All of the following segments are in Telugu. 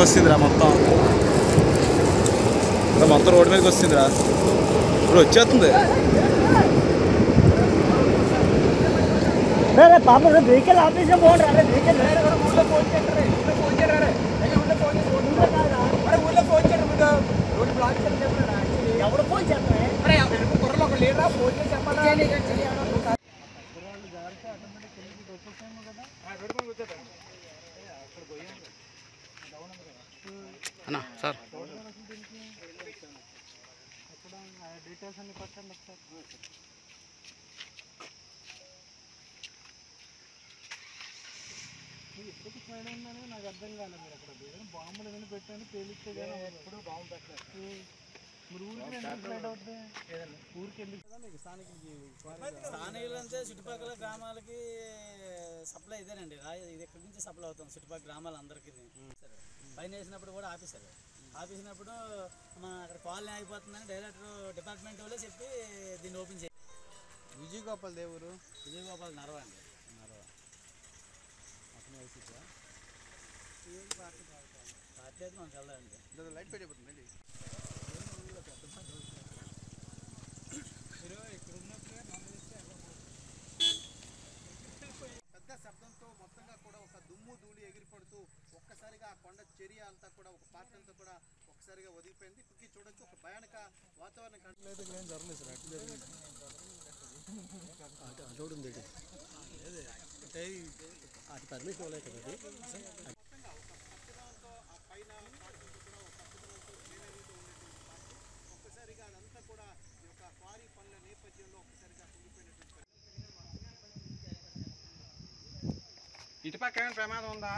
వస్తుందిరా మొత్తం రా, మొత్తం రోడ్డు మీదకి వస్తుందిరా ఇప్పుడు వచ్చేస్తుంది పాప వెహికల్ ఆఫీస్ పోండి వెహికల్ ఎవరు ఫోన్ చేస్తారా అన్నా సార్ డీటెయిల్స్ అన్ని పట్టండి ఒకసారి ఎప్పుడు స్మైడ్ ఉందని నాకు అర్థం కాలేదు మీరు అక్కడ ఏదైనా బాంబులు ఏదైనా పెట్టండి పేలిస్తే కానీ ఎప్పుడు బాంబు పెట్టలేదు మీరు ఊరికి ఎందుకు స్మైడ్ అవుతుంది ఊరికి ఎందుకు స్థానికులు అంటే చుట్టుపక్కల గ్రామాలకి సప్లై ఇదేనండి రా- ఇది ఎక్కడి నుంచి సప్లై అవుతాం చుట్టుపక్కల గ్రామాలందరికీ పైన వేసినప్పుడు కూడా ఆపేశారు ఆపేసినప్పుడు మన అక్కడ కాలనీ ఆగిపోతుందని డైరెక్టర్ డిపార్ట్మెంట్ వాళ్ళే చెప్పి దీన్ని ఓపెన్ చేయాలి విజయ్ గోపాల్ దేవురు విజయగోపాల్ నరవ అండి నరవ పార్టీ అయితే మనకు వెళ్ళదండి లైట్ పెట్టిపోతుంది పెద్ద శబ్దంతో మొత్తంగా కూడా ఒక దుమ్ము ధూళి ఎగిరిపడుతూ ఒక్కసారిగా ఆ కొండ చర్య అంతా కూడా ఒక పార్ట్ అంతా కూడా ఒక్కసారిగా వదిలిపోయింది ఇప్పటికీ చూడొచ్చు ఒక భయానక వాతావరణం కనిపిస్తుంది ఒక్కసారిగా అదంతా కూడా ఈ యొక్క క్వారీ పనుల నేపథ్యంలో ఒక్కసారిగా కుంగిపోయినటువంటి ఇటు పక్క ఏమైనా ప్రమాదం ఉందా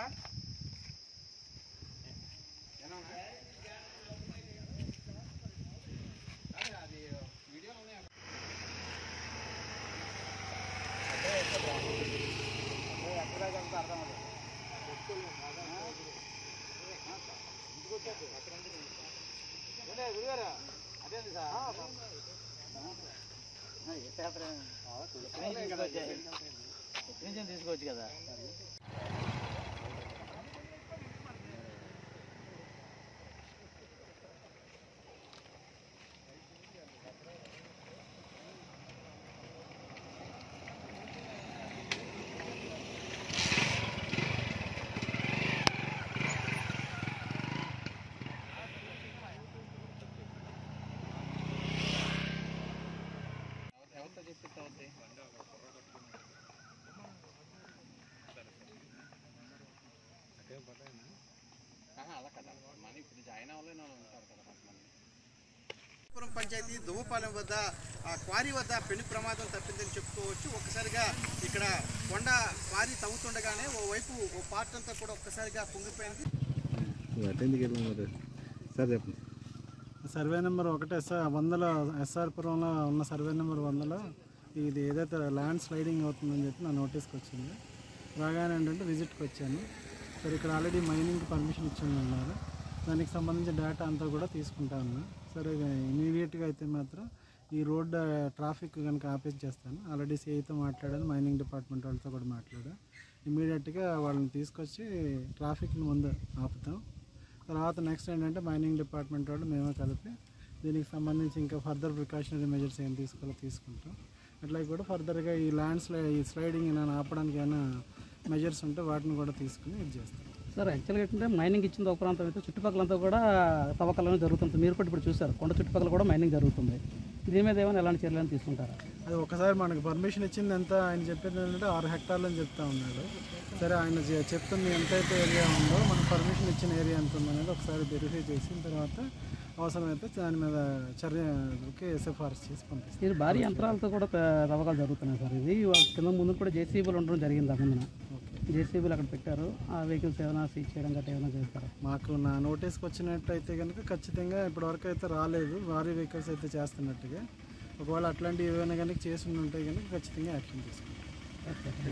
ఎక్స్టెన్షన్ తీసుకోవచ్చు కదా ఎవరితో చెప్పిస్తా అవుతాయి అలా కదా మన ఇప్పుడు జాయిన్ అవ్వలేని వాళ్ళు ఉంటారు కదా కొంతమంది పురం పంచాయతీ దువ్వపాలెం వద్ద ఆ క్వారీ వద్ద పెను ప్రమాదం తప్పిందని చెప్పుకోవచ్చు ఒక్కసారిగా ఇక్కడ కొండ క్వారీ తవ్వుతుండగానే ఓ వైపు ఓ పార్ట్ అంతా కూడా ఒక్కసారిగా కుంగిపోయింది సార్ చెప్పండి సర్వే నెంబర్ ఒకటి ఎస్ఆర్ వందల ఎస్ఆర్పురంలో ఉన్న సర్వే నెంబర్ వందలో ఇది ఏదైతే ల్యాండ్ స్లైడింగ్ అవుతుందని చెప్పి నా నోటీస్కి వచ్చింది రాగానే ఏంటంటే విజిట్కి వచ్చాను సరే ఇక్కడ ఆల్రెడీ మైనింగ్కి పర్మిషన్ ఇచ్చింది ఉన్నారు దానికి సంబంధించిన డేటా అంతా కూడా తీసుకుంటా ఉన్నా సరే ఇమీడియట్గా అయితే మాత్రం ఈ రోడ్ ట్రాఫిక్ కనుక ఆపేసేస్తాను ఆల్రెడీ సిఐతో మాట్లాడాను మైనింగ్ డిపార్ట్మెంట్ వాళ్ళతో కూడా మాట్లాడాను ఇమీడియట్గా వాళ్ళని తీసుకొచ్చి ట్రాఫిక్ని ముందు ఆపుతాం తర్వాత నెక్స్ట్ ఏంటంటే మైనింగ్ డిపార్ట్మెంట్ వాళ్ళు మేమే కలిపి దీనికి సంబంధించి ఇంకా ఫర్దర్ ప్రికాషనరీ మెజర్స్ ఏం తీసుకోవాలో తీసుకుంటాం అట్లాగే కూడా ఫర్దర్గా ఈ ల్యాండ్ స్లై ఈ స్లైడింగ్ నేను ఆపడానికి ఏమైనా మెజర్స్ ఉంటే వాటిని కూడా తీసుకుని ఇది చేస్తాం సార్ యాక్చువల్గా ఏంటంటే మైనింగ్ ఇచ్చిన ఒక ప్రాంతం అయితే చుట్టుపక్కలంతా కూడా తవ్వకాలను జరుగుతుంది మీరు కూడా ఇప్పుడు చూసారు కొండ చుట్టుపక్కల కూడా మైనింగ్ జరుగుతుంది దీని మీద ఏమైనా ఎలాంటి చర్యలను తీసుకుంటారా అది ఒకసారి మనకి పర్మిషన్ ఇచ్చింది ఎంత ఆయన చెప్పేది ఏంటంటే ఆరు హెక్టార్లు అని చెప్తా ఉన్నాడు సరే ఆయన చె- చెప్తుంది ఎంతైతే ఏరియా ఉందో మనకు పర్మిషన్ ఇచ్చిన ఏరియా ఎంత ఉందనేది ఒకసారి వెరిఫై చేసిన తర్వాత అవసరమైతే దాని మీద చర్యకి సిఫార్సు చేసి పంపిస్తాం ఇది భారీ యంత్రాలతో కూడా త- తవ్వకాలు జరుగుతున్నాయి సార్ ఇది వా- కింద ముందు కూడా జేసీబీలు ఉండడం జరిగింది ఆ ముందున జేసీబీలు అక్కడ పెట్టారు ఆ వెహికల్స్ ఏమైనా సీజ్ చేయడం గట్రా ఏమైనా చేస్తారా మాకు నా నోటీస్కి వచ్చినట్టయితే కనుక ఖచ్చితంగా ఇప్పటివరకు అయితే రాలేదు భారీ వెహికల్స్ అయితే చేస్తున్నట్టుగా ఒకవేళ అట్లాంటివి ఏమైనా కనుక చేసి ఉంటే కనుక ఖచ్చితంగా యాక్షన్ తీసుకుంటాం